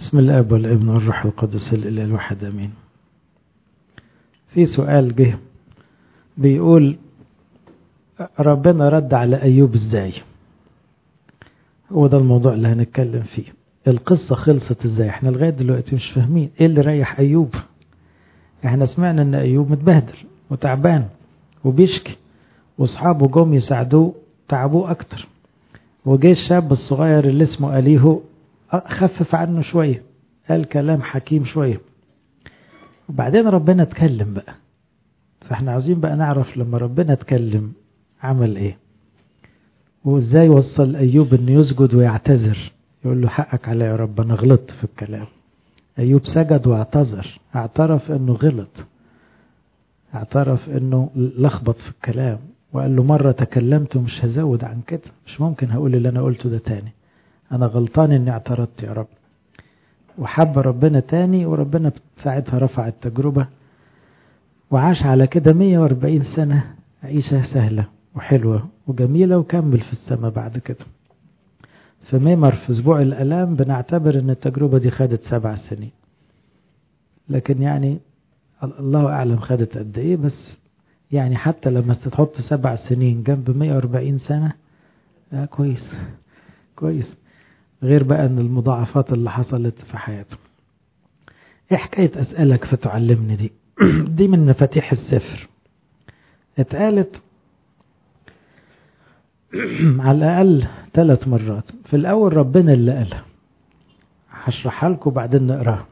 بسم الاب والابن والروح القدس الاله الواحد امين في سؤال جه بيقول ربنا رد على ايوب ازاي هو ده الموضوع اللي هنتكلم فيه القصة خلصت ازاي احنا لغاية دلوقتي مش فاهمين ايه اللي ريح ايوب احنا سمعنا ان ايوب متبهدل وتعبان وبيشكي واصحابه جم يساعدوه تعبوه اكتر وجه الشاب الصغير اللي اسمه اليهو خفف عنه شوية قال كلام حكيم شوية وبعدين ربنا اتكلم بقى فاحنا عايزين بقى نعرف لما ربنا اتكلم عمل ايه وازاي وصل ايوب انه يسجد ويعتذر يقول له حقك عليا يا رب انا غلطت في الكلام ايوب سجد واعتذر اعترف انه غلط اعترف انه لخبط في الكلام وقال له مرة تكلمت ومش هزود عن كده مش ممكن هقول اللي انا قلته ده تاني انا غلطان اني اعترضت يا رب وحب ربنا تاني وربنا ساعتها رفع التجربة وعاش على كده 140 سنة عيشة سهلة وحلوة وجميلة وكمل في السماء بعد كده في ميمر في اسبوع الالام بنعتبر ان التجربة دي خدت سبع سنين لكن يعني الله اعلم خدت قد ايه بس يعني حتى لما تحط سبع سنين جنب 140 سنة آه كويس كويس غير بقى ان المضاعفات اللي حصلت في حياته ايه حكاية اسألك فتعلمني دي دي من مفاتيح السفر اتقالت على الاقل ثلاث مرات في الاول ربنا اللي قالها هشرحها لكم بعدين نقراها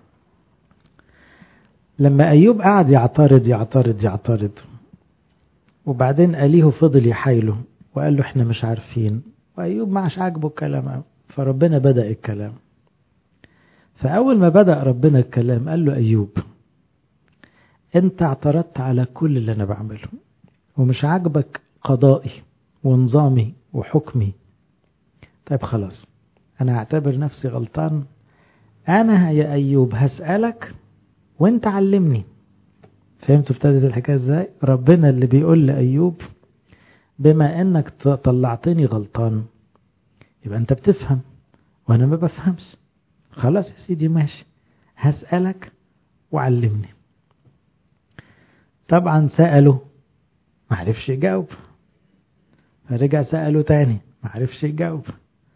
لما ايوب قعد يعترض يعترض يعترض وبعدين أليه فضل يحايله وقال له احنا مش عارفين وأيوب ما عادش عاجبه الكلام فربنا بدأ الكلام فأول ما بدأ ربنا الكلام قال له أيوب أنت اعترضت على كل اللي أنا بعمله ومش عاجبك قضائي ونظامي وحكمي طيب خلاص أنا أعتبر نفسي غلطان أنا يا أيوب هسألك وأنت علمني فهمتوا ابتدت الحكاية ازاي ربنا اللي بيقول لأيوب بما انك طلعتني غلطان يبقى انت بتفهم وانا ما بفهمش خلاص يا سيدي ماشي هسألك وعلمني طبعا سأله ما عرفش يجاوب فرجع سأله تاني ما عرفش يجاوب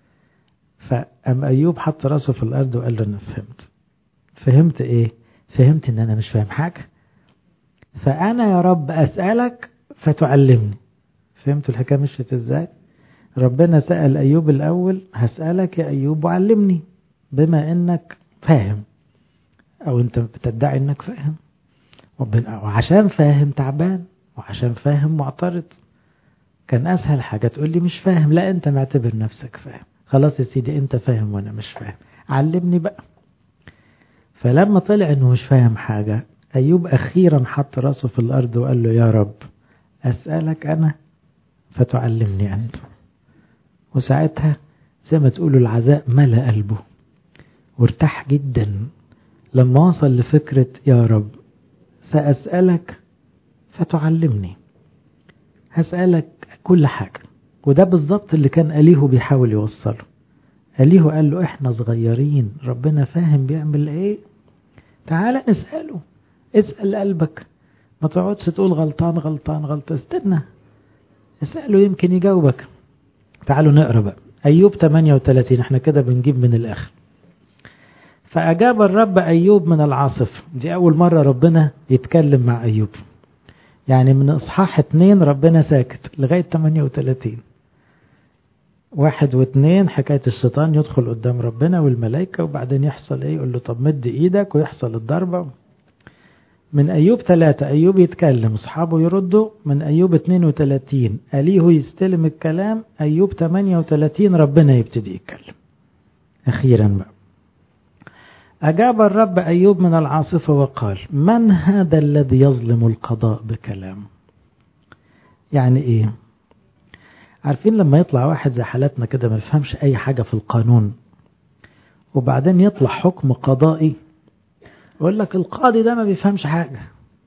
فأم أيوب حط راسه في الأرض وقال له أنا فهمت فهمت إيه فهمت إن أنا مش فاهم حاجة فأنا يا رب أسألك فتعلمني فهمتوا الحكاية مشيت ازاي ربنا سأل أيوب الأول هسألك يا أيوب وعلمني بما إنك فاهم أو أنت بتدعي إنك فاهم وعشان فاهم تعبان وعشان فاهم معترض كان أسهل حاجة تقول لي مش فاهم لا أنت معتبر نفسك فاهم خلاص يا سيدي أنت فاهم وأنا مش فاهم علمني بقى فلما طلع إنه مش فاهم حاجة أيوب أخيرا حط راسه في الأرض وقال له يا رب أسألك أنا فتعلمني أنت وساعتها زي ما تقولوا العزاء ملأ قلبه وارتاح جدا لما وصل لفكرة يا رب سأسألك فتعلمني هسألك كل حاجة وده بالظبط اللي كان أليه بيحاول يوصله أليه قال له احنا صغيرين ربنا فاهم بيعمل ايه تعال نسأله اسأل قلبك ما تقعدش تقول غلطان غلطان غلطان استنى اسأله يمكن يجاوبك تعالوا نقرا بقى أيوب 38 احنا كده بنجيب من الآخر فأجاب الرب أيوب من العاصف دي أول مرة ربنا يتكلم مع أيوب يعني من إصحاح اتنين ربنا ساكت لغاية 38 واحد واثنين حكاية الشيطان يدخل قدام ربنا والملائكة وبعدين يحصل ايه يقول له طب مد ايدك ويحصل الضربة من أيوب ثلاثة أيوب يتكلم أصحابه يردوا من أيوب 32 أليه يستلم الكلام أيوب 38 ربنا يبتدي يتكلم أخيرا بقى أجاب الرب أيوب من العاصفة وقال من هذا الذي يظلم القضاء بكلام يعني إيه عارفين لما يطلع واحد زي حالتنا كده ما يفهمش أي حاجة في القانون وبعدين يطلع حكم قضائي يقول لك القاضي ده ما بيفهمش حاجة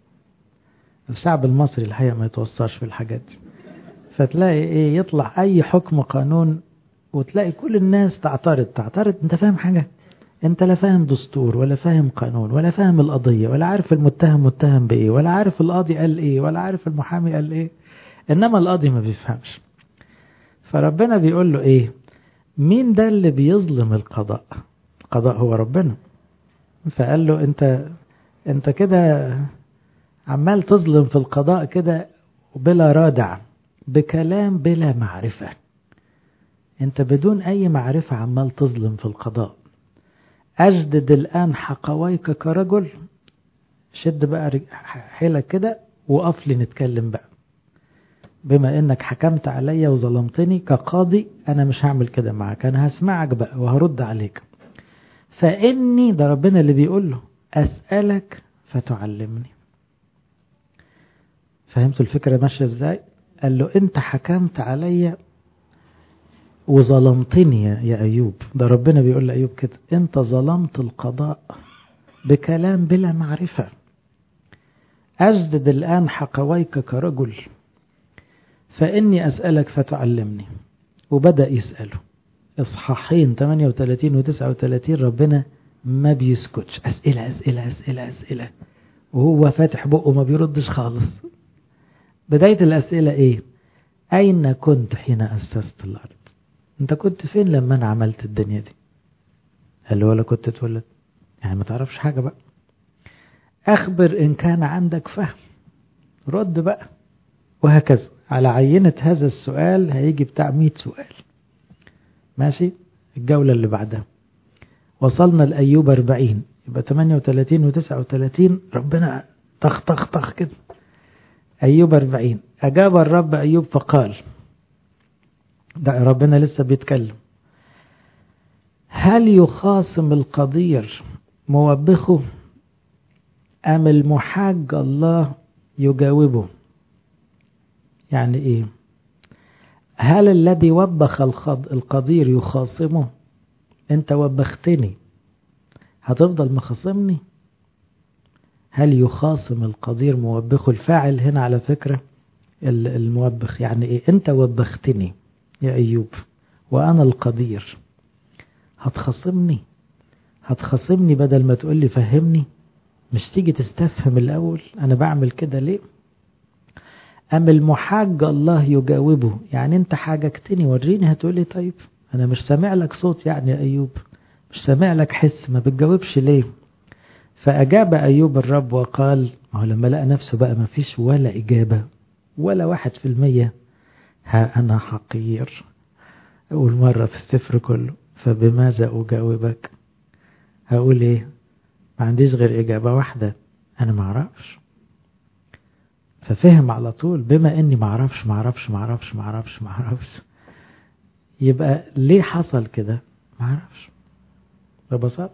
الشعب المصري الحقيقة ما يتوصاش في الحاجات دي فتلاقي ايه يطلع اي حكم قانون وتلاقي كل الناس تعترض تعترض انت فاهم حاجة انت لا فاهم دستور ولا فاهم قانون ولا فاهم القضية ولا عارف المتهم متهم بايه ولا عارف القاضي قال ايه ولا عارف المحامي قال ايه انما القاضي ما بيفهمش فربنا بيقول له ايه مين ده اللي بيظلم القضاء القضاء هو ربنا فقال له انت انت كده عمال تظلم في القضاء كده بلا رادع بكلام بلا معرفة انت بدون اي معرفة عمال تظلم في القضاء اجدد الان حقويك كرجل شد بقى حيلك كده وقف لي نتكلم بقى بما انك حكمت عليا وظلمتني كقاضي انا مش هعمل كده معاك انا هسمعك بقى وهرد عليك فاني ده ربنا اللي بيقول له اسالك فتعلمني فهمت الفكره ماشيه ازاي قال له انت حكمت عليا وظلمتني يا ايوب ده ربنا بيقول لايوب كده انت ظلمت القضاء بكلام بلا معرفه اجدد الان حقويك كرجل فإني أسألك فتعلمني وبدأ يسأله إصحاحين 38 و 39 ربنا ما بيسكتش أسئلة أسئلة أسئلة أسئلة وهو فاتح بقه ما بيردش خالص بداية الأسئلة إيه أين كنت حين أسست الأرض أنت كنت فين لما أنا عملت الدنيا دي قال له ولا كنت اتولد يعني ما تعرفش حاجة بقى أخبر إن كان عندك فهم رد بقى وهكذا على عينة هذا السؤال هيجي بتاع 100 سؤال ماشي الجولة اللي بعدها وصلنا لأيوب 40 يبقى 38 و 39 ربنا طخ طخ طخ كده أيوب 40 أجاب الرب أيوب فقال ده ربنا لسه بيتكلم هل يخاصم القدير موبخه أم المحاج الله يجاوبه يعني ايه هل الذي وبخ القدير يخاصمه انت وبختني هتفضل مخاصمني هل يخاصم القدير موبخه الفاعل هنا على فكرة الموبخ يعني ايه انت وبختني يا ايوب وانا القدير هتخاصمني هتخاصمني بدل ما تقول لي فهمني مش تيجي تستفهم الاول انا بعمل كده ليه أم المحاج الله يجاوبه يعني أنت حاججتني وريني هتقولي طيب أنا مش سامع لك صوت يعني يا أيوب مش سامع لك حس ما بتجاوبش ليه فأجاب أيوب الرب وقال ما هو لما لقى نفسه بقى ما فيش ولا إجابة ولا واحد في المية ها أنا حقير أول مرة في السفر كله فبماذا أجاوبك هقول إيه ما عنديش غير إجابة واحدة أنا ما أعرفش ففهم على طول بما اني ما اعرفش ما اعرفش ما اعرفش ما اعرفش ما اعرفش يبقى ليه حصل كده ما اعرفش ببساطة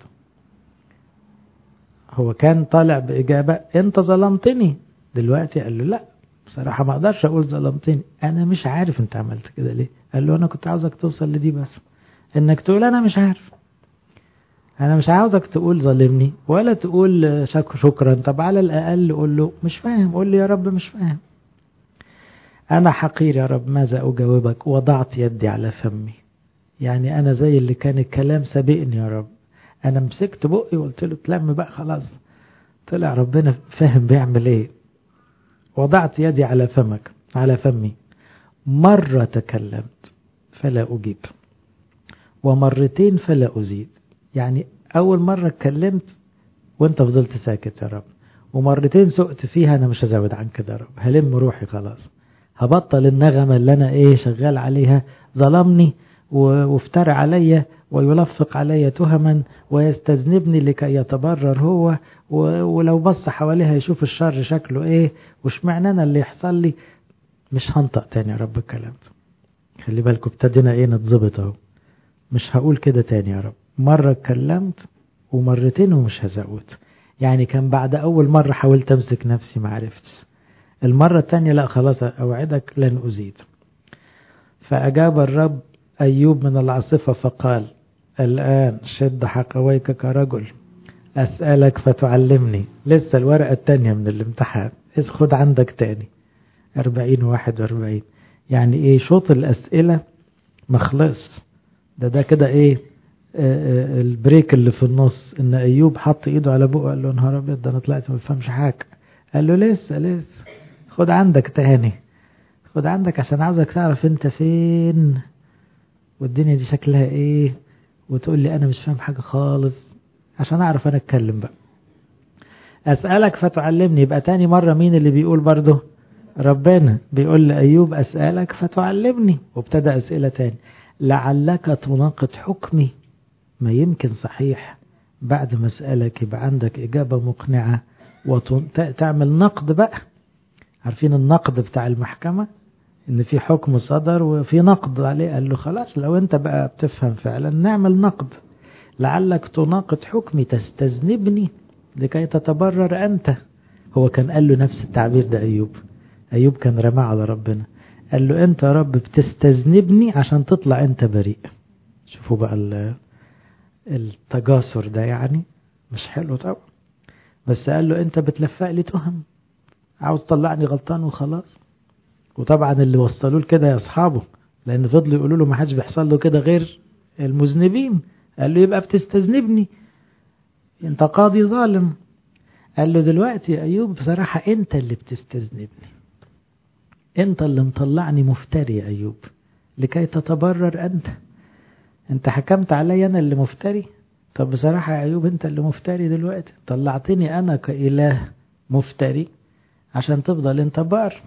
هو كان طالع بإجابة أنت ظلمتني دلوقتي قال له لا بصراحة ما أقدرش أقول ظلمتني أنا مش عارف أنت عملت كده ليه قال له أنا كنت عاوزك توصل لدي بس إنك تقول أنا مش عارف أنا مش عاوزك تقول ظالمني ولا تقول شك شكرا طب على الأقل قول له مش فاهم قول لي يا رب مش فاهم أنا حقير يا رب ماذا أجاوبك وضعت يدي على فمي يعني أنا زي اللي كان الكلام سابقني يا رب أنا مسكت بقي وقلت له تلم بقى خلاص طلع ربنا فاهم بيعمل إيه وضعت يدي على فمك على فمي مرة تكلمت فلا أجيب ومرتين فلا أزيد يعني أول مرة اتكلمت وانت فضلت ساكت يا رب ومرتين سقت فيها أنا مش هزود عن كده يا رب هلم روحي خلاص هبطل النغمة اللي أنا إيه شغال عليها ظلمني وافترى عليا ويلفق علي تهما ويستذنبني لكي يتبرر هو ولو بص حواليها يشوف الشر شكله ايه واشمعنى انا اللي يحصل لي مش هنطق تاني يا رب الكلام ده خلي بالكم ابتدينا ايه نتظبط اهو مش هقول كده تاني يا رب مرة اتكلمت ومرتين ومش هزود يعني كان بعد اول مرة حاولت امسك نفسي معرفتش المرة التانية لا خلاص اوعدك لن ازيد فاجاب الرب أيوب من العاصفة فقال الآن شد حقويك كرجل أسألك فتعلمني لسه الورقة التانية من الامتحان إذ خد عندك تاني أربعين واحد وأربعين يعني إيه شوط الأسئلة مخلص ده ده كده إيه البريك اللي في النص ان ايوب حط ايده على بقه قال له نهار ابيض ده انا طلعت ما بفهمش حاجه قال له لسه لسه خد عندك تاني خد عندك عشان عاوزك تعرف انت فين والدنيا دي شكلها ايه وتقول لي انا مش فاهم حاجه خالص عشان اعرف انا اتكلم بقى اسالك فتعلمني يبقى تاني مره مين اللي بيقول برضه ربنا بيقول لأيوب أسألك فتعلمني وابتدى أسئلة تاني لعلك تناقض حكمي ما يمكن صحيح بعد ما أسألك يبقى عندك إجابة مقنعة وتعمل نقد بقى عارفين النقد بتاع المحكمة إن في حكم صدر وفي نقد عليه قال له خلاص لو أنت بقى بتفهم فعلا نعمل نقد لعلك تناقض حكمي تستذنبني لكي تتبرر أنت هو كان قال له نفس التعبير ده أيوب أيوب كان رمى على ربنا قال له أنت يا رب بتستذنبني عشان تطلع أنت بريء شوفوا بقى التجاسر ده يعني مش حلو طبعا بس قال له أنت بتلفق لي تهم عاوز تطلعني غلطان وخلاص وطبعا اللي وصلوه لكده يا أصحابه لأن فضلوا يقولوا له ما حدش بيحصل له كده غير المذنبين قال له يبقى بتستذنبني انت قاضي ظالم قال له دلوقتي يا أيوب بصراحة أنت اللي بتستذنبني أنت اللي مطلعني مفتري يا أيوب لكي تتبرر أنت أنت حكمت علي أنا اللي مفتري طب بصراحة يا أيوب أنت اللي مفتري دلوقتي طلعتني أنا كإله مفتري عشان تفضل أنت بار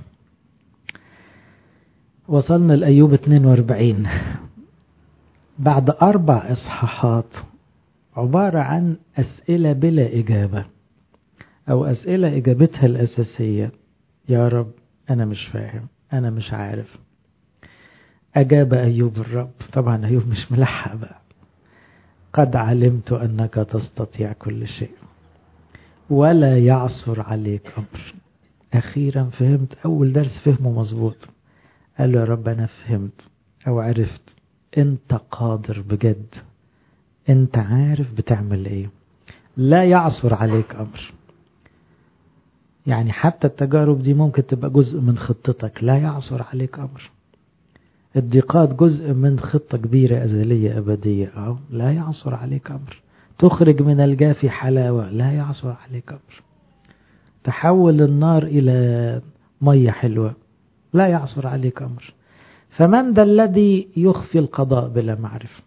وصلنا لأيوب 42 بعد أربع إصحاحات عبارة عن أسئلة بلا إجابة أو أسئلة إجابتها الأساسية يا رب أنا مش فاهم أنا مش عارف أجاب أيوب الرب طبعا أيوب مش ملحق بقى قد علمت أنك تستطيع كل شيء ولا يعصر عليك أمر أخيرا فهمت أول درس فهمه مظبوط قال له يا رب أنا فهمت أو عرفت أنت قادر بجد أنت عارف بتعمل إيه لا يعصر عليك أمر يعني حتى التجارب دي ممكن تبقى جزء من خطتك لا يعصر عليك أمر الضيقات جزء من خطة كبيرة أزلية أبدية أو لا يعصر عليك أمر تخرج من الجافي حلاوة لا يعصر عليك أمر تحول النار إلى مية حلوة لا يعصر عليك أمر فمن ذا الذي يخفي القضاء بلا معرفة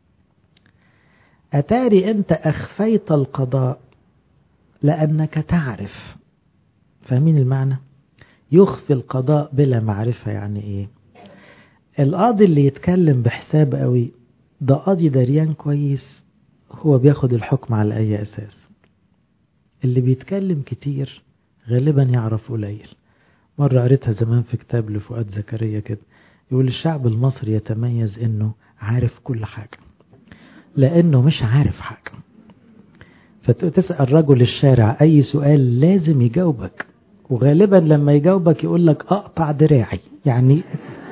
أتاري أنت أخفيت القضاء لأنك تعرف فاهمين المعنى يخفي القضاء بلا معرفة يعني إيه القاضي اللي يتكلم بحساب قوي ده قاضي دريان كويس هو بياخد الحكم على أي أساس اللي بيتكلم كتير غالبا يعرف قليل مرة قريتها زمان في كتاب لفؤاد زكريا كده يقول الشعب المصري يتميز انه عارف كل حاجة لانه مش عارف حاجة فتسأل رجل الشارع اي سؤال لازم يجاوبك وغالبا لما يجاوبك يقول لك اقطع دراعي يعني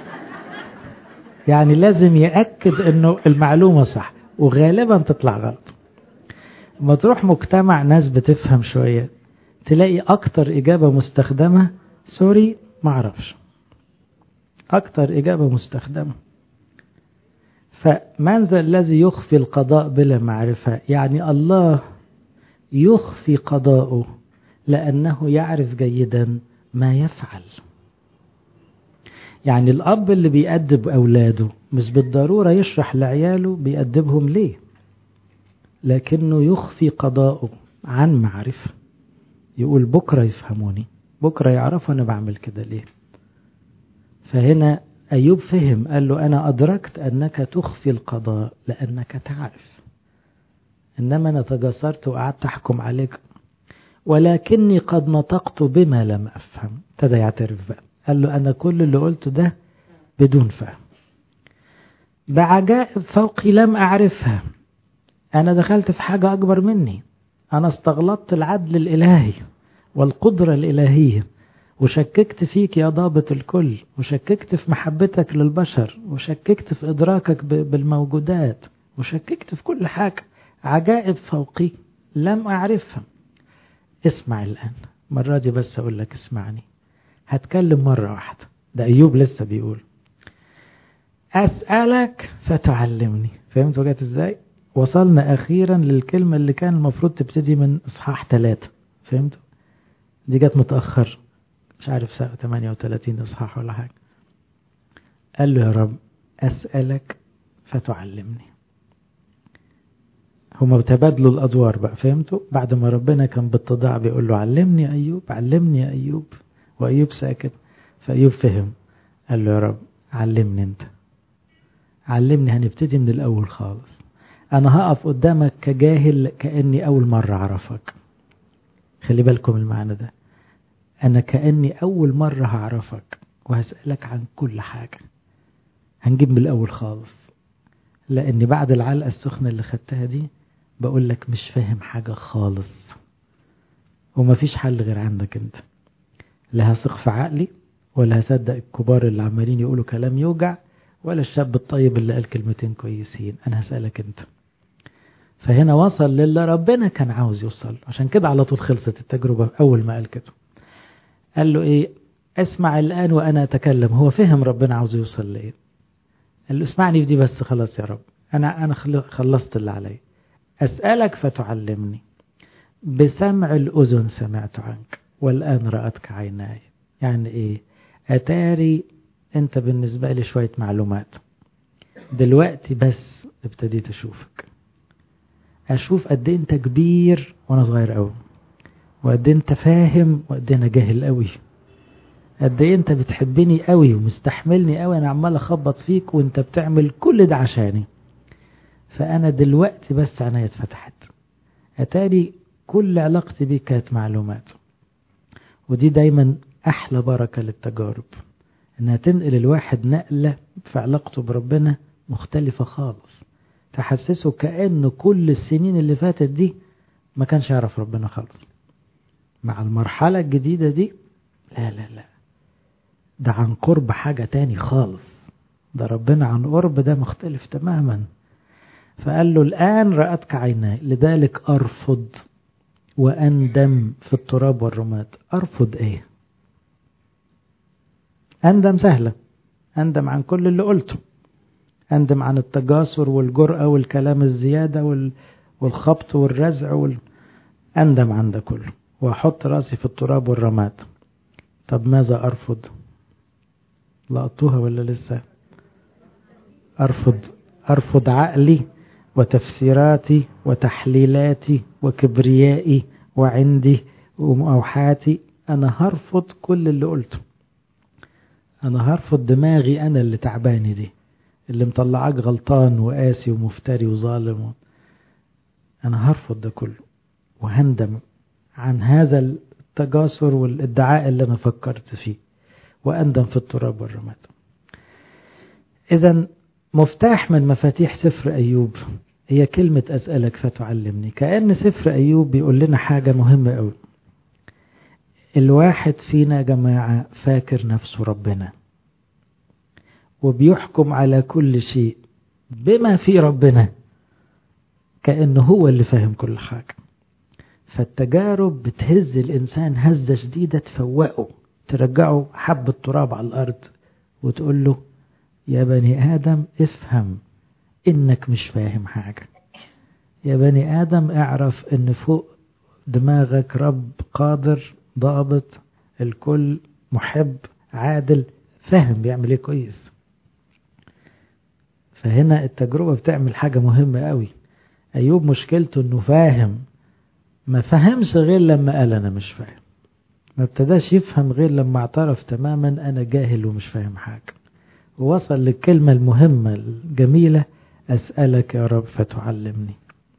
يعني لازم يأكد انه المعلومة صح وغالبا تطلع غلط لما تروح مجتمع ناس بتفهم شوية تلاقي اكتر اجابة مستخدمة سوري معرفش أكثر إجابة مستخدمة فمن ذا الذي يخفي القضاء بلا معرفة يعني الله يخفي قضاءه لأنه يعرف جيدا ما يفعل يعني الأب اللي بيأدب أولاده مش بالضرورة يشرح لعياله بيأدبهم ليه لكنه يخفي قضاءه عن معرفة يقول بكرة يفهموني بكرة يعرفوا أنا بعمل كده ليه فهنا أيوب فهم قال له أنا أدركت أنك تخفي القضاء لأنك تعرف إنما أنا تجسرت وقعدت أحكم عليك ولكني قد نطقت بما لم أفهم ابتدى يعترف بقى قال له أنا كل اللي قلته ده بدون فهم بعجائب فوقي لم أعرفها أنا دخلت في حاجة أكبر مني أنا استغلطت العدل الإلهي والقدرة الإلهية وشككت فيك يا ضابط الكل وشككت في محبتك للبشر وشككت في إدراكك بالموجودات وشككت في كل حاجة عجائب فوقي لم أعرفها اسمع الآن مرة دي بس أقول لك اسمعني هتكلم مرة واحدة ده أيوب لسه بيقول أسألك فتعلمني فهمت وجهت ازاي وصلنا أخيرا للكلمة اللي كان المفروض تبتدي من إصحاح ثلاثة فهمتوا؟ دي جت متأخر مش عارف ساعة 38 إصحاح ولا حاجة قال له يا رب أسألك فتعلمني هما تبادلوا الأدوار بقى فهمتوا بعد ما ربنا كان بالتضاع بيقول له علمني يا أيوب علمني يا أيوب وأيوب ساكت فأيوب فهم قال له يا رب علمني أنت علمني هنبتدي من الأول خالص أنا هقف قدامك كجاهل كأني أول مرة أعرفك خلي بالكم المعنى ده أنا كأني أول مرة هعرفك وهسألك عن كل حاجة هنجيب من الأول خالص لأني بعد العلقة السخنة اللي خدتها دي بقول لك مش فاهم حاجة خالص ومفيش حل غير عندك انت لا هثق في عقلي ولا هصدق الكبار اللي عمالين يقولوا كلام يوجع ولا الشاب الطيب اللي قال كلمتين كويسين انا هسألك انت فهنا وصل للي ربنا كان عاوز يوصل عشان كده على طول خلصت التجربة أول ما قال كده قال له إيه اسمع الآن وأنا أتكلم هو فهم ربنا عاوز يوصل لإيه قال له اسمعني في دي بس خلاص يا رب أنا أنا خلصت اللي علي أسألك فتعلمني بسمع الأذن سمعت عنك والآن رأتك عيناي يعني إيه أتاري أنت بالنسبة لي شوية معلومات دلوقتي بس ابتديت أشوفك أشوف قد إيه أنت كبير وأنا صغير أوي وقد إيه أنت فاهم وقد إيه أنا جاهل أوي قد إيه أنت بتحبني أوي ومستحملني أوي أنا عمال أخبط فيك وأنت بتعمل كل ده عشاني فأنا دلوقتي بس عينيا اتفتحت أتاري كل علاقتي بيك كانت معلومات ودي دايما أحلى بركة للتجارب إنها تنقل الواحد نقلة في علاقته بربنا مختلفة خالص تحسسه كأنه كل السنين اللي فاتت دي ما كانش يعرف ربنا خالص مع المرحلة الجديدة دي لا لا لا ده عن قرب حاجة تاني خالص ده ربنا عن قرب ده مختلف تماما فقال له الآن رأتك عيناي لذلك أرفض وأندم في التراب والرماد أرفض إيه أندم سهلة أندم عن كل اللي قلته أندم عن التجاسر والجرأة والكلام الزيادة والخبط والرزع وال... أندم عن ده كله وأحط رأسي في التراب والرماد طب ماذا أرفض لقطوها ولا لسه أرفض أرفض عقلي وتفسيراتي وتحليلاتي وكبريائي وعندي وموحاتي أنا هرفض كل اللي قلته أنا هرفض دماغي أنا اللي تعباني دي اللي مطلعاك غلطان وقاسي ومفتري وظالم أنا هرفض ده كله وهندم عن هذا التجاسر والادعاء اللي أنا فكرت فيه وأندم في التراب والرماد إذا مفتاح من مفاتيح سفر أيوب هي كلمة أسألك فتعلمني كأن سفر أيوب بيقول لنا حاجة مهمة أوي الواحد فينا يا جماعة فاكر نفسه ربنا وبيحكم على كل شيء بما في ربنا كأنه هو اللي فاهم كل حاجة فالتجارب بتهز الإنسان هزة شديدة تفوقه ترجعه حب التراب على الأرض وتقول له يا بني آدم افهم إنك مش فاهم حاجة يا بني آدم اعرف إن فوق دماغك رب قادر ضابط الكل محب عادل فاهم بيعمل ايه كويس فهنا التجربة بتعمل حاجة مهمة قوي أيوب مشكلته إنه فاهم ما فهمش غير لما قال أنا مش فاهم ما ابتداش يفهم غير لما اعترف تماما أنا جاهل ومش فاهم حاجة ووصل للكلمة المهمة الجميلة أسألك يا رب فتعلمني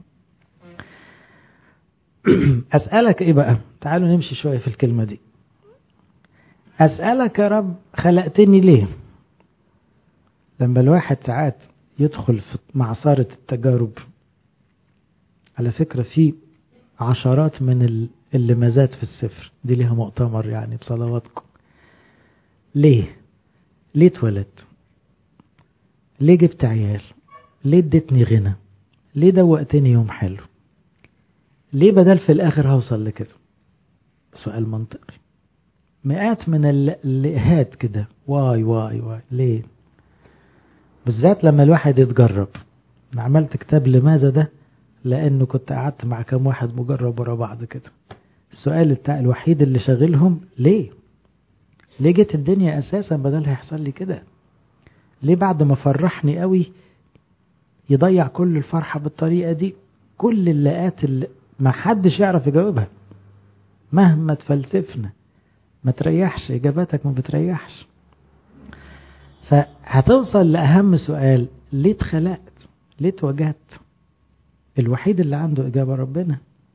أسألك إيه بقى تعالوا نمشي شوية في الكلمة دي أسألك يا رب خلقتني ليه لما الواحد ساعات يدخل في معصرة التجارب على فكرة في عشرات من اللمزات في السفر دي ليها مؤتمر يعني بصلواتكم ليه ليه اتولدت ليه جبت عيال ليه اديتني غنى ليه دوقتني يوم حلو ليه بدل في الاخر هوصل لكده سؤال منطقي مئات من اللقهات كده واي واي واي ليه بالذات لما الواحد يتجرب أنا عملت كتاب لماذا ده لأنه كنت قعدت مع كام واحد مجرب ورا بعض كده السؤال بتاع الوحيد اللي شاغلهم ليه ليه جت الدنيا أساسا بدل هيحصل لي كده ليه بعد ما فرحني قوي يضيع كل الفرحة بالطريقة دي كل اللقات اللي ما حدش يعرف يجاوبها مهما تفلسفنا ما تريحش إجاباتك ما بتريحش فهتوصل لأهم سؤال ليه اتخلقت ليه اتوجدت الوحيد اللي عنده إجابة ربنا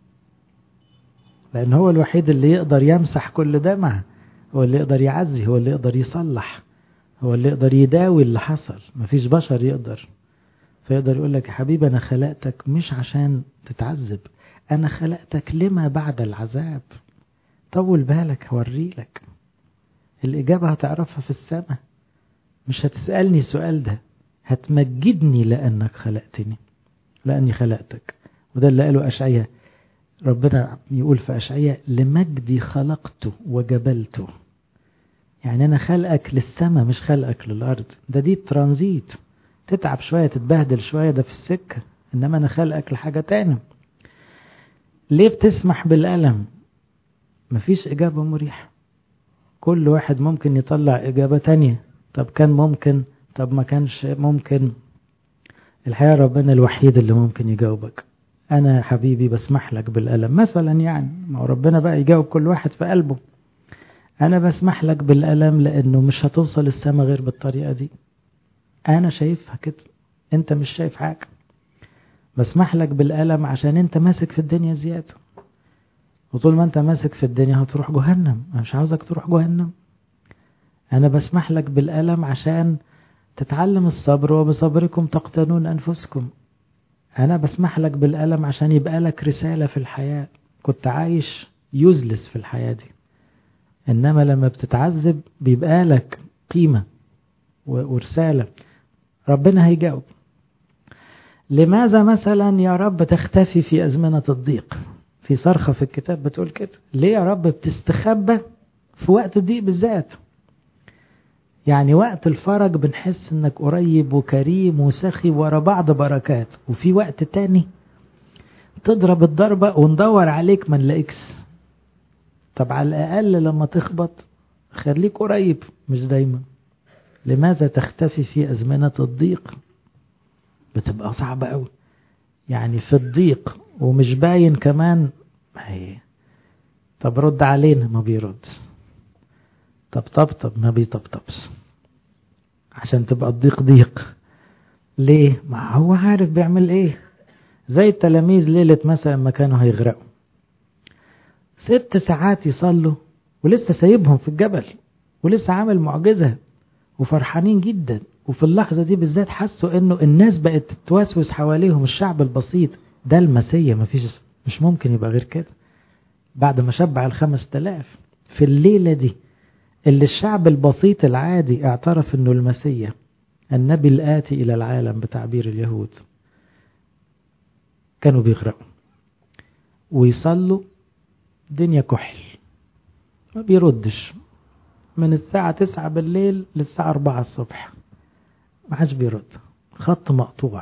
لأن هو الوحيد اللي يقدر يمسح كل دمع هو اللي يقدر يعزي هو اللي يقدر يصلح هو اللي يقدر يداوي اللي حصل مفيش بشر يقدر فيقدر يقول لك يا حبيبي أنا خلقتك مش عشان تتعذب أنا خلقتك لما بعد العذاب طول بالك هوريلك الإجابة هتعرفها في السماء مش هتسألني السؤال ده هتمجدني لأنك خلقتني لأني خلقتك وده اللي قاله أشعية ربنا يقول في أشعية لمجدي خلقته وجبلته يعني أنا خلقك للسماء مش خلقك للأرض ده دي ترانزيت تتعب شوية تتبهدل شوية ده في السكة إنما أنا خلقك لحاجة تاني ليه بتسمح بالألم مفيش إجابة مريحة كل واحد ممكن يطلع إجابة تانية طب كان ممكن طب ما كانش ممكن الحقيقة ربنا الوحيد اللي ممكن يجاوبك أنا حبيبي بسمح لك بالألم مثلا يعني ما هو ربنا بقى يجاوب كل واحد في قلبه أنا بسمح لك بالألم لأنه مش هتوصل السما غير بالطريقة دي أنا شايفها كده أنت مش شايف حاجة بسمح لك بالألم عشان أنت ماسك في الدنيا زيادة وطول ما أنت ماسك في الدنيا هتروح جهنم أنا مش عاوزك تروح جهنم أنا بسمح لك بالألم عشان تتعلم الصبر وبصبركم تقتنون أنفسكم أنا بسمح لك بالألم عشان يبقى لك رسالة في الحياة كنت عايش يزلس في الحياة دي إنما لما بتتعذب بيبقى لك قيمة ورسالة ربنا هيجاوب لماذا مثلا يا رب تختفي في أزمنة الضيق في صرخة في الكتاب بتقول كده ليه يا رب بتستخبى في وقت الضيق بالذات يعني وقت الفرج بنحس انك قريب وكريم وسخي ورا بعض بركات وفي وقت تاني تضرب الضربة وندور عليك ما نلاقيكش طب على الأقل لما تخبط خليك قريب مش دايما لماذا تختفي في أزمنة الضيق بتبقى صعبة قوي يعني في الضيق ومش باين كمان هي طب رد علينا ما بيردش طب طب طب ما بيطبطبش عشان تبقى الضيق ضيق ليه ما هو عارف بيعمل ايه زي التلاميذ ليلة مثلا ما كانوا هيغرقوا ست ساعات يصلوا ولسه سايبهم في الجبل ولسه عامل معجزة وفرحانين جدا وفي اللحظة دي بالذات حسوا انه الناس بقت تتوسوس حواليهم الشعب البسيط ده المسيح مفيش مش ممكن يبقى غير كده بعد ما شبع الخمس تلاف في الليلة دي اللي الشعب البسيط العادي اعترف انه المسيح النبي الآتي إلى العالم بتعبير اليهود كانوا بيغرقوا ويصلوا دنيا كحل ما بيردش من الساعة تسعة بالليل للساعة أربعة الصبح ما حدش بيرد خط مقطوع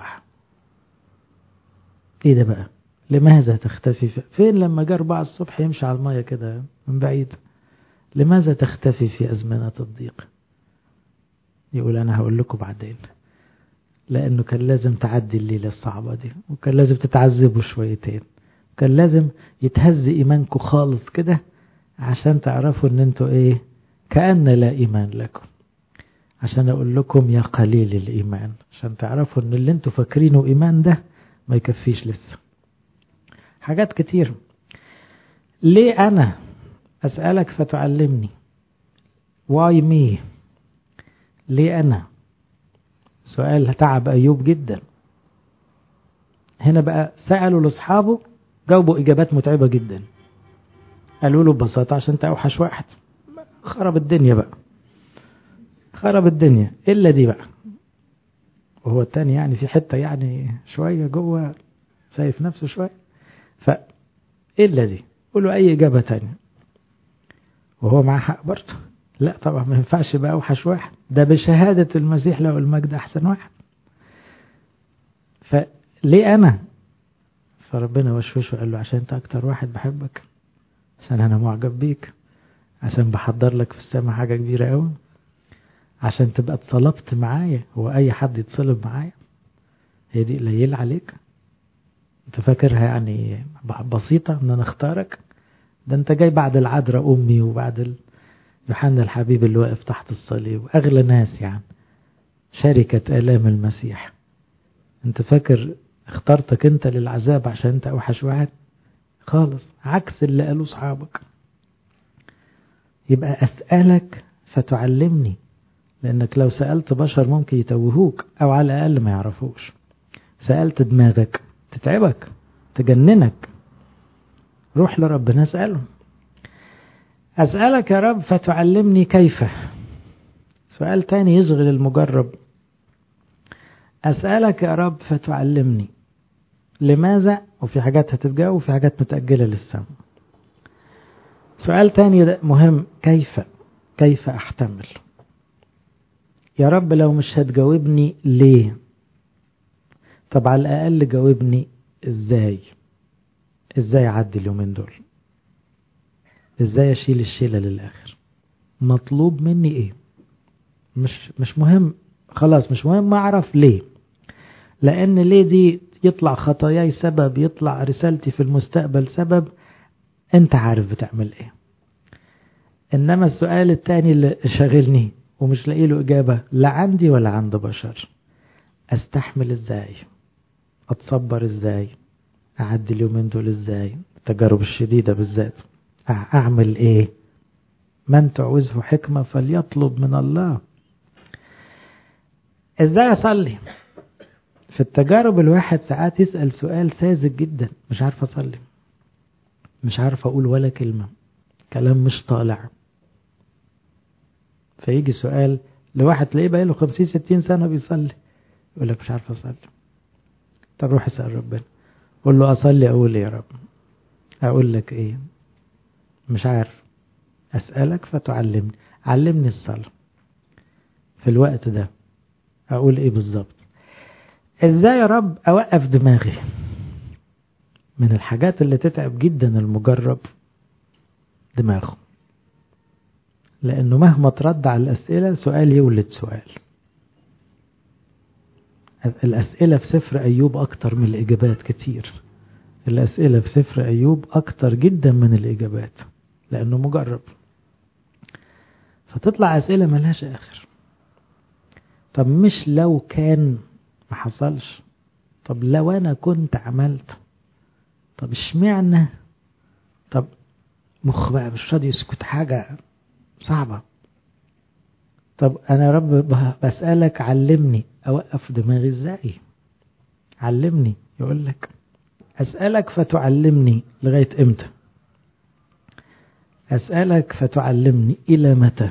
ايه ده بقى لماذا تختفي فين لما جاء أربعة الصبح يمشي على المية كده من بعيد لماذا تختفي في أزمنة الضيق يقول أنا هقول لكم بعدين لأنه كان لازم تعدي الليلة الصعبة دي وكان لازم تتعذبوا شويتين كان لازم يتهز إيمانكم خالص كده عشان تعرفوا ان انتوا ايه كأن لا إيمان لكم عشان أقول لكم يا قليل الإيمان عشان تعرفوا ان اللي انتوا فاكرينه إيمان ده ما يكفيش لسه حاجات كتير ليه أنا أسألك فتعلمني واي مي ليه أنا سؤال تعب أيوب جدا هنا بقى سألوا لأصحابه جاوبوا إجابات متعبة جدا قالوا له ببساطة عشان انت أوحش واحد خرب الدنيا بقى خرب الدنيا إلا دي بقى وهو التاني يعني في حتة يعني شوية جوه شايف نفسه شوية ف إلا دي قولوا أي إجابة تانية وهو معاه حق برضه لا طبعا ما ينفعش يبقى أوحش واحد ده بشهادة المسيح له المجد أحسن واحد فليه أنا فربنا وشوشه وقال له عشان أنت أكتر واحد بحبك عشان أنا معجب بيك عشان بحضر لك في السماء حاجة كبيرة قوي عشان تبقى اتصلبت معايا هو أي حد يتصلب معايا هي دي قليل عليك انت فاكرها يعني بسيطة ان انا اختارك ده انت جاي بعد العذراء امي وبعد يوحنا الحبيب اللي واقف تحت الصليب اغلى ناس يعني شركة الام المسيح انت فاكر اخترتك انت للعذاب عشان انت اوحش واحد خالص عكس اللي قالوا اصحابك يبقى اسألك فتعلمني لانك لو سألت بشر ممكن يتوهوك او على الاقل ما يعرفوش سألت دماغك تتعبك تجننك روح لربنا اسأله أسألك يا رب فتعلمني كيف سؤال تاني يشغل المجرب أسألك يا رب فتعلمني لماذا وفي حاجات هتتجاوب وفي حاجات متأجلة للسماء سؤال تاني مهم كيف كيف أحتمل يا رب لو مش هتجاوبني ليه طب على الأقل جاوبني ازاي ازاي اعدي اليومين دول ازاي اشيل الشيلة للآخر مطلوب مني ايه مش مش مهم خلاص مش مهم اعرف ليه لان ليه دي يطلع خطاياي سبب يطلع رسالتي في المستقبل سبب انت عارف بتعمل ايه انما السؤال التاني اللي شاغلني ومش لاقي له اجابة لا عندي ولا عند بشر استحمل ازاي اتصبر ازاي اعدي اليومين دول ازاي التجارب الشديدة بالذات اعمل ايه من تعوزه حكمة فليطلب من الله ازاي اصلي في التجارب الواحد ساعات يسأل سؤال ساذج جدا مش عارف اصلي مش عارف اقول ولا كلمة كلام مش طالع فيجي سؤال لواحد تلاقيه بقى له 50 60 سنة بيصلي يقول لك مش عارف اصلي طب روح اسأل ربنا قول له اصلي اقول ايه يا رب اقول لك ايه مش عارف اسألك فتعلمني علمني الصلاة في الوقت ده اقول ايه بالظبط ازاي يا رب اوقف دماغي من الحاجات اللي تتعب جدا المجرب دماغه لانه مهما ترد على الاسئله سؤال يولد سؤال الاسئله في سفر ايوب اكتر من الاجابات كتير الاسئله في سفر ايوب اكتر جدا من الاجابات لانه مجرب فتطلع اسئله ملهاش اخر طب مش لو كان ما حصلش طب لو انا كنت عملت طب اشمعنى طب مخ بقى مش راضي يسكت حاجة صعبة طب انا يا رب بسألك علمني اوقف دماغي ازاي علمني يقول لك اسألك فتعلمني لغاية امتى اسألك فتعلمني الى متى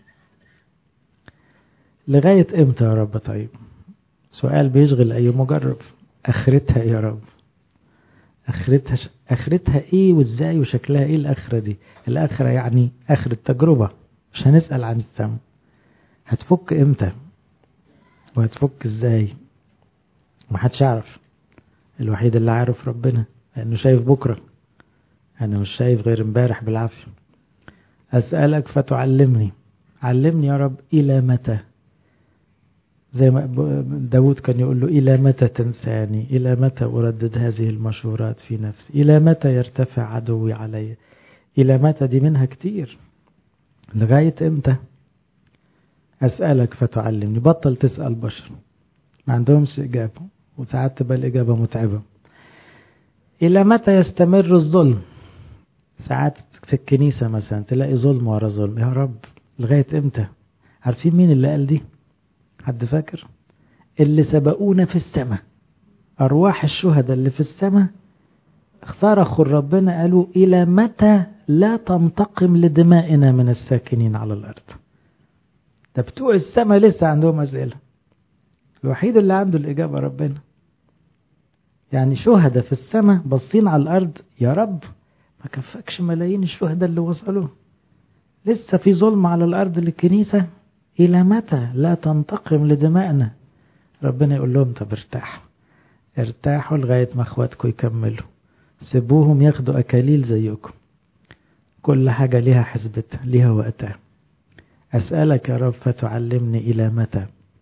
لغاية امتى يا رب طيب سؤال بيشغل اي مجرب اخرتها يا رب اخرتها ش... اخرتها ايه وازاي وشكلها ايه الاخرة دي الاخرة يعني اخر التجربة مش هنسأل عن السم هتفك امتى وهتفك ازاي محدش يعرف الوحيد اللي عارف ربنا لانه شايف بكرة انا مش شايف غير امبارح بالعافية اسألك فتعلمني علمني يا رب الى متى زي ما داود كان يقول له إلى متى تنساني إلى متى أردد هذه المشورات في نفسي إلى متى يرتفع عدوي علي إلى متى دي منها كتير لغاية إمتى أسألك فتعلمني بطل تسأل بشر ما عندهمش إجابة وساعات تبقى الإجابة متعبة إلى متى يستمر الظلم ساعات في الكنيسة مثلا تلاقي ظلم ورا ظلم يا رب لغاية إمتى عارفين مين اللي قال دي حد فاكر اللي سبقونا في السماء أرواح الشهداء اللي في السماء صرخوا ربنا قالوا إلى متى لا تنتقم لدمائنا من الساكنين على الأرض ده بتوع السماء لسه عندهم أسئلة الوحيد اللي عنده الإجابة ربنا يعني شهداء في السماء باصين على الأرض يا رب ما كفكش ملايين الشهداء اللي وصلوا لسه في ظلم على الأرض للكنيسة إلى متى لا تنتقم لدمائنا ربنا يقول لهم طب ارتاحوا ارتاحوا لغاية ما اخواتكم يكملوا سيبوهم ياخدوا أكاليل زيكم كل حاجة ليها حسبتها ليها وقتها أسألك يا رب فتعلمني إلى متى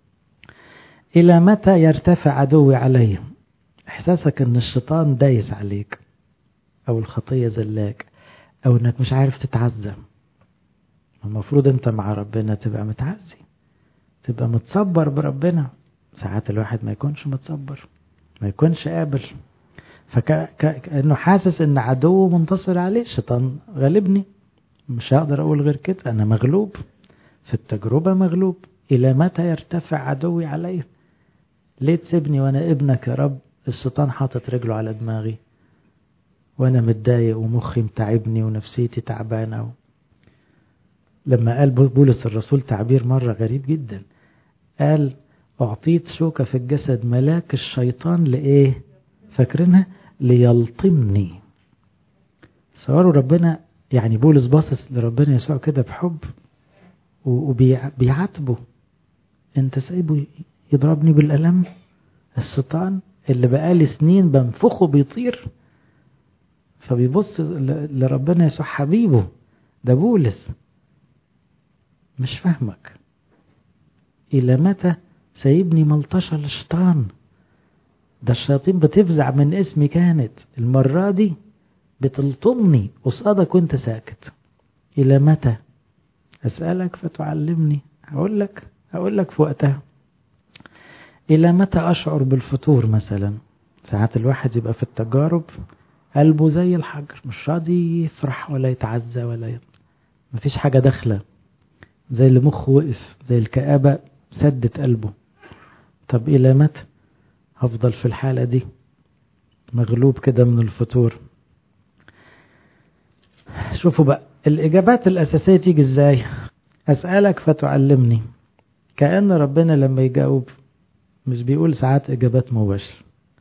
إلى متى يرتفع عدوي علي إحساسك أن الشيطان دايس عليك أو الخطية زلاك أو أنك مش عارف تتعزى المفروض أنت مع ربنا تبقى متعزي تبقى متصبر بربنا ساعات الواحد ما يكونش متصبر ما يكونش قابل فكأنه حاسس ان عدوه منتصر عليه الشيطان غالبني مش هقدر اقول غير كده انا مغلوب في التجربة مغلوب الى متى يرتفع عدوي علي ليه تسيبني وانا ابنك يا رب الشيطان حاطط رجله على دماغي وانا متضايق ومخي متعبني ونفسيتي تعبانة و... لما قال بولس الرسول تعبير مرة غريب جدا قال أعطيت شوكة في الجسد ملاك الشيطان لإيه فاكرينها ليلطمني صوروا ربنا يعني بولس باصص لربنا يسوع كده بحب وبيعاتبه انت سايبه يضربني بالقلم الشيطان اللي بقالي سنين بنفخه بيطير فبيبص لربنا يسوع حبيبه ده بولس مش فاهمك إلى متى سايبني ملطشة الشيطان ده الشياطين بتفزع من اسمي كانت المرة دي بتلطمني قصادك وانت ساكت إلى متى أسألك فتعلمني هقول لك هقول لك في وقتها إلى متى أشعر بالفتور مثلا ساعات الواحد يبقى في التجارب قلبه زي الحجر مش راضي يفرح ولا يتعزى ولا ي... مفيش حاجة داخلة زي اللي مخه وقف زي الكآبة سدت قلبه طب إلى متى هفضل في الحالة دي مغلوب كده من الفتور شوفوا بقى الإجابات الأساسية تيجي إزاي أسألك فتعلمني كأن ربنا لما يجاوب مش بيقول ساعات إجابات مباشرة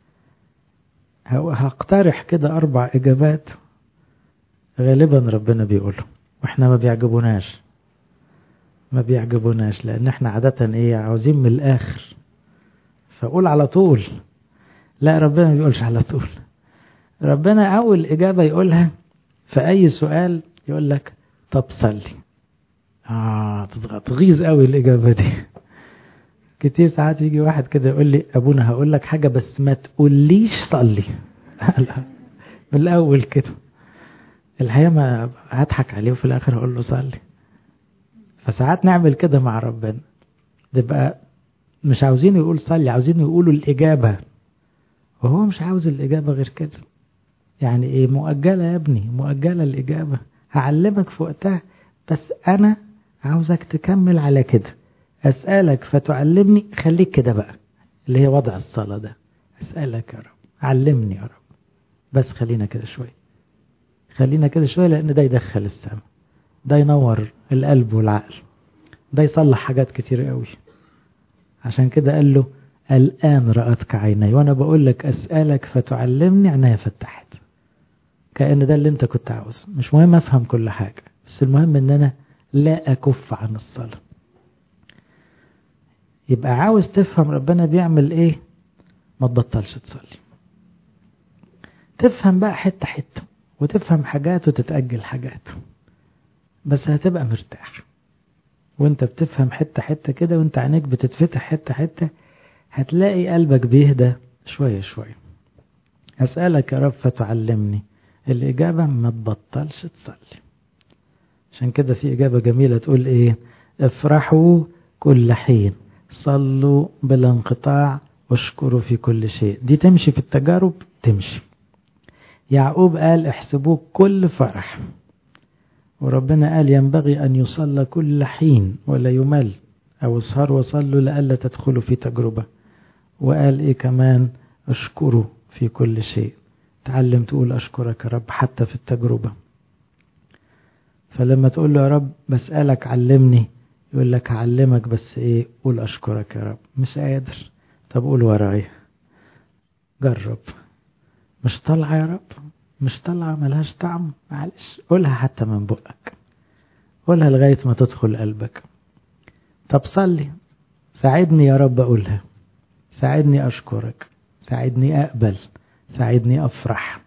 هقترح كده أربع إجابات غالبا ربنا بيقوله وإحنا ما بيعجبوناش ما بيعجبوناش لأن إحنا عادة إيه عاوزين من الآخر فقول على طول لا ربنا ما بيقولش على طول ربنا أول إجابة يقولها في أي سؤال يقول لك طب صلي آه تغيظ قوي الإجابة دي كتير ساعات يجي واحد كده يقول لي أبونا هقول لك حاجة بس ما تقوليش صلي من الأول كده الحقيقة ما هضحك عليه وفي الآخر هقول له صلي فساعات نعمل كده مع ربنا تبقى مش عاوزين يقول صلي عاوزين يقولوا الإجابة وهو مش عاوز الإجابة غير كده يعني إيه مؤجلة يا ابني مؤجلة الإجابة هعلمك في وقتها بس أنا عاوزك تكمل على كده أسألك فتعلمني خليك كده بقى اللي هي وضع الصلاة ده أسألك يا رب علمني يا رب بس خلينا كده شوية خلينا كده شوية لأن ده يدخل السماء ده ينور القلب والعقل ده يصلح حاجات كتير قوي عشان كده قال له الآن رأتك عيني وأنا بقول لك أسألك فتعلمني عينيا فتحت كأن ده اللي أنت كنت عاوز مش مهم أفهم كل حاجة بس المهم أن أنا لا أكف عن الصلاة يبقى عاوز تفهم ربنا بيعمل إيه ما تبطلش تصلي تفهم بقى حتة حتة وتفهم حاجات وتتأجل حاجات بس هتبقى مرتاح وانت بتفهم حتة حتة كده وانت عينيك بتتفتح حتة حتة هتلاقي قلبك بيهدى شوية شوية أسألك يا رب فتعلمني الإجابة ما تبطلش تصلي عشان كده في إجابة جميلة تقول إيه افرحوا كل حين صلوا بلا انقطاع واشكروا في كل شيء دي تمشي في التجارب تمشي يعقوب قال احسبوه كل فرح وربنا قال ينبغي أن يصلى كل حين ولا يمل أو اسهر وصلوا لألا تدخلوا في تجربة وقال إيه كمان اشكروا في كل شيء تعلم تقول أشكرك يا رب حتى في التجربة فلما تقول له يا رب بسألك علمني يقول لك هعلمك بس إيه قول أشكرك يا رب مش قادر طب قول ورايا جرب مش طالعة يا رب مش طالعة ملهاش طعم معلش قولها حتى من بقك قولها لغاية ما تدخل قلبك طب صلي ساعدني يا رب أقولها ساعدني أشكرك ساعدني أقبل ساعدني أفرح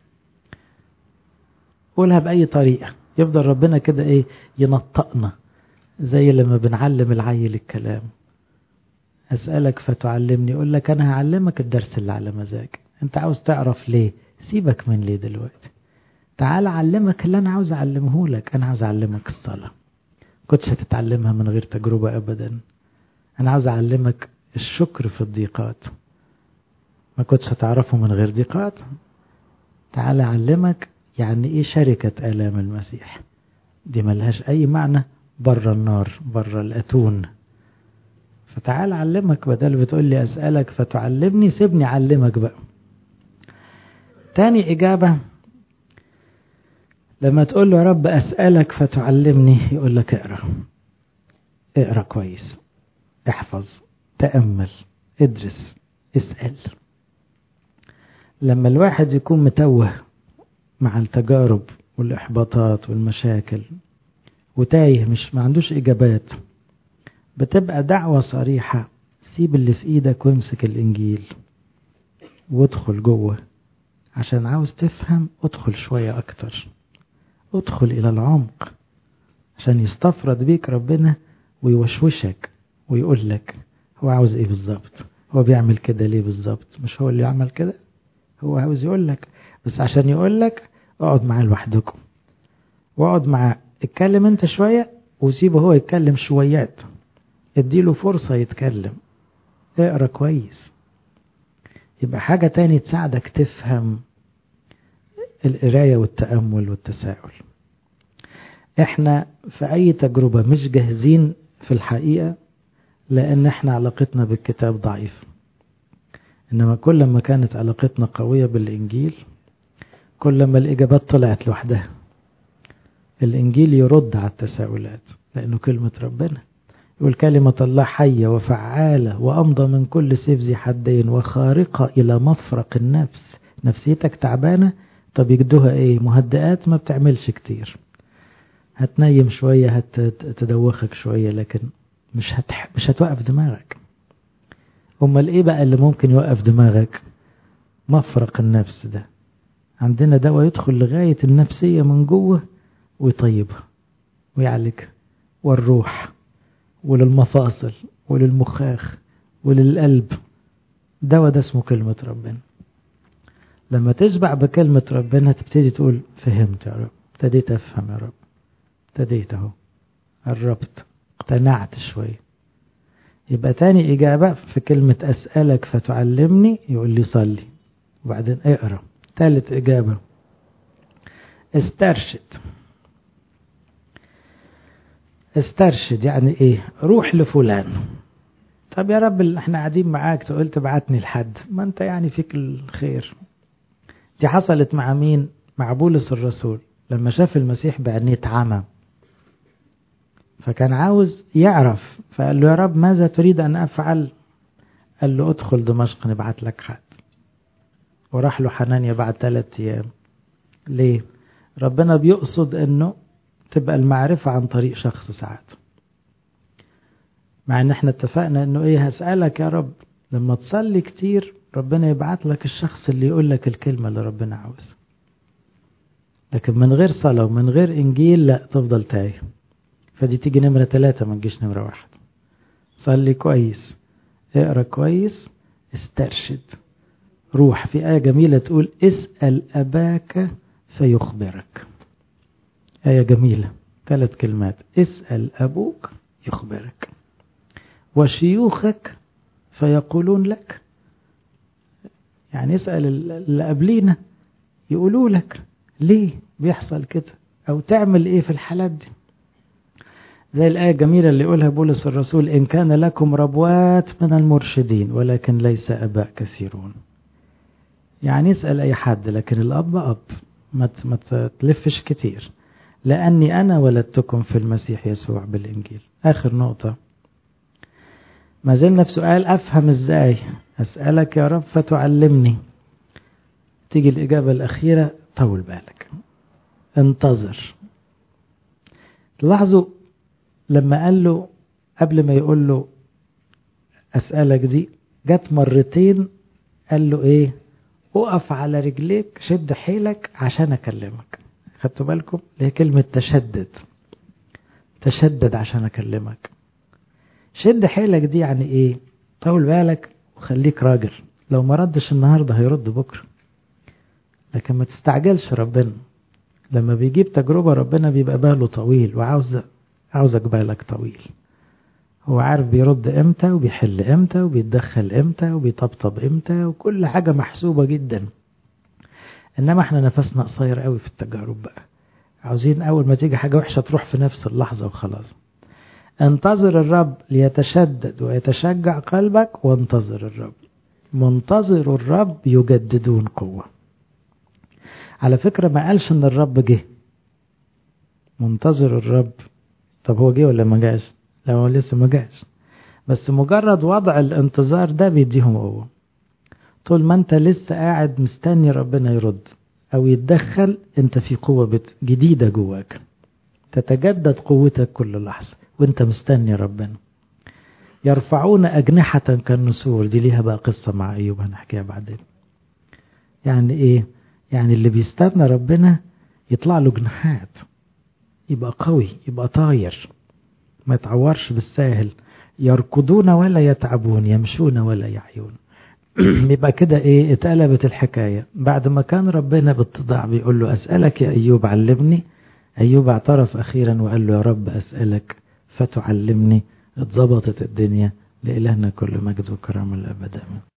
قولها بأي طريقة يفضل ربنا كده إيه ينطقنا زي لما بنعلم العيل الكلام أسألك فتعلمني يقول لك أنا هعلمك الدرس اللي على مزاجك أنت عاوز تعرف ليه سيبك من ليه دلوقتي تعال أعلمك اللي أنا عاوز أعلمه لك أنا عاوز أعلمك الصلاة كنتش هتتعلمها من غير تجربة أبدا أنا عاوز أعلمك الشكر في الضيقات ما كنتش هتعرفه من غير ضيقات تعال أعلمك يعني إيه شركة آلام المسيح دي ملهاش أي معنى بره النار بره الأتون فتعال أعلمك بدل بتقول لي أسألك فتعلمني سيبني أعلمك بقى تاني إجابة لما تقول له يا رب أسألك فتعلمني يقول لك اقرأ اقرأ كويس احفظ تأمل ادرس اسأل لما الواحد يكون متوه مع التجارب والإحباطات والمشاكل وتايه مش ما عندوش إجابات بتبقى دعوة صريحة سيب اللي في إيدك وامسك الإنجيل وادخل جوه عشان عاوز تفهم ادخل شوية أكتر ادخل إلى العمق عشان يستفرد بيك ربنا ويوشوشك ويقول لك هو عاوز ايه بالظبط هو بيعمل كده ليه بالظبط مش هو اللي يعمل كده هو عاوز يقول لك بس عشان يقول لك اقعد معاه لوحدكم واقعد معاه اتكلم انت شوية وسيبه هو يتكلم شويات اديله فرصة يتكلم اقرا كويس يبقى حاجة تاني تساعدك تفهم القراية والتأمل والتساؤل احنا في اي تجربة مش جاهزين في الحقيقة لان احنا علاقتنا بالكتاب ضعيف انما كل ما كانت علاقتنا قوية بالانجيل كل ما الاجابات طلعت لوحدها الانجيل يرد على التساؤلات لانه كلمة ربنا يقول كلمة الله حية وفعالة وأمضى من كل سيف ذي حدين وخارقة إلى مفرق النفس نفسيتك تعبانة طب يجدوها ايه مهدئات ما بتعملش كتير هتنيم شوية هتدوخك شوية لكن مش هتح... مش هتوقف دماغك امال ايه بقى اللي ممكن يوقف دماغك مفرق النفس ده عندنا دواء يدخل لغاية النفسية من جوه ويطيبها ويعالجها والروح وللمفاصل وللمخاخ وللقلب دواء ده اسمه كلمة ربنا لما تشبع بكلمة ربنا تبتدي تقول فهمت يا رب ابتديت افهم يا رب ابتديت اهو قربت اقتنعت شوية يبقى تاني إجابة في كلمة أسألك فتعلمني يقول لي صلي وبعدين اقرأ ثالث إجابة استرشد استرشد يعني ايه روح لفلان طب يا رب احنا قاعدين معاك تقول تبعتني لحد ما انت يعني فيك الخير دي حصلت مع مين مع بولس الرسول لما شاف المسيح بعينيه اتعمى فكان عاوز يعرف فقال له يا رب ماذا تريد أن أفعل قال له ادخل دمشق نبعت لك حد وراح له حنانيا بعد ثلاثة أيام ليه ربنا بيقصد أنه تبقى المعرفة عن طريق شخص ساعات مع ان احنا اتفقنا انه ايه هسألك يا رب لما تصلي كتير ربنا يبعت لك الشخص اللي يقول لك الكلمة اللي ربنا عاوزها لكن من غير صلاة ومن غير انجيل لا تفضل تايه فدي تيجي نمرة ثلاثة ما تجيش نمرة واحد صلي كويس اقرا كويس استرشد روح في آية جميلة تقول اسأل أباك فيخبرك آية جميلة ثلاث كلمات اسأل أبوك يخبرك وشيوخك فيقولون لك يعني اسأل اللي قبلينا يقولوا لك ليه بيحصل كده أو تعمل إيه في الحالات دي زي الآية الجميلة اللي يقولها بولس الرسول إن كان لكم ربوات من المرشدين ولكن ليس أباء كثيرون يعني اسأل أي حد لكن الأب أب ما تلفش كتير لأني أنا ولدتكم في المسيح يسوع بالإنجيل آخر نقطة ما زلنا في سؤال أفهم إزاي أسألك يا رب فتعلمني تيجي الإجابة الأخيرة طول بالك انتظر لاحظوا لما قال له قبل ما يقول له أسألك دي جت مرتين قال له ايه اقف على رجليك شد حيلك عشان اكلمك خدتوا بالكم هي كلمة تشدد تشدد عشان اكلمك شد حيلك دي يعني ايه طول بالك وخليك راجل لو ما ردش النهاردة هيرد بكرة لكن ما تستعجلش ربنا لما بيجيب تجربة ربنا بيبقى باله طويل وعاوز عاوزك بالك طويل هو عارف بيرد امتى وبيحل امتى وبيتدخل امتى وبيطبطب امتى وكل حاجة محسوبة جدا انما احنا نفسنا قصير قوي في التجارب بقى عاوزين اول ما تيجي حاجة وحشة تروح في نفس اللحظة وخلاص انتظر الرب ليتشدد ويتشجع قلبك وانتظر الرب منتظر الرب يجددون قوة على فكرة ما قالش ان الرب جه منتظر الرب طب هو جه ولا ما جاش لا هو لسه ما جاش بس مجرد وضع الانتظار ده بيديهم قوة طول ما انت لسه قاعد مستني ربنا يرد او يتدخل انت في قوة جديدة جواك تتجدد قوتك كل لحظة وانت مستني ربنا يرفعون أجنحة كالنسور دي ليها بقى قصة مع أيوب هنحكيها بعدين يعني إيه يعني اللي بيستنى ربنا يطلع له جناحات يبقى قوي يبقى طاير ما يتعورش بالساهل يركضون ولا يتعبون يمشون ولا يعيون يبقى كده ايه اتقلبت الحكاية بعد ما كان ربنا بالتضاع بيقول له أسألك يا أيوب علمني أيوب اعترف أخيرا وقال له يا رب أسألك فتعلمني اتظبطت الدنيا لإلهنا كل مجد وكرم الأبد آمين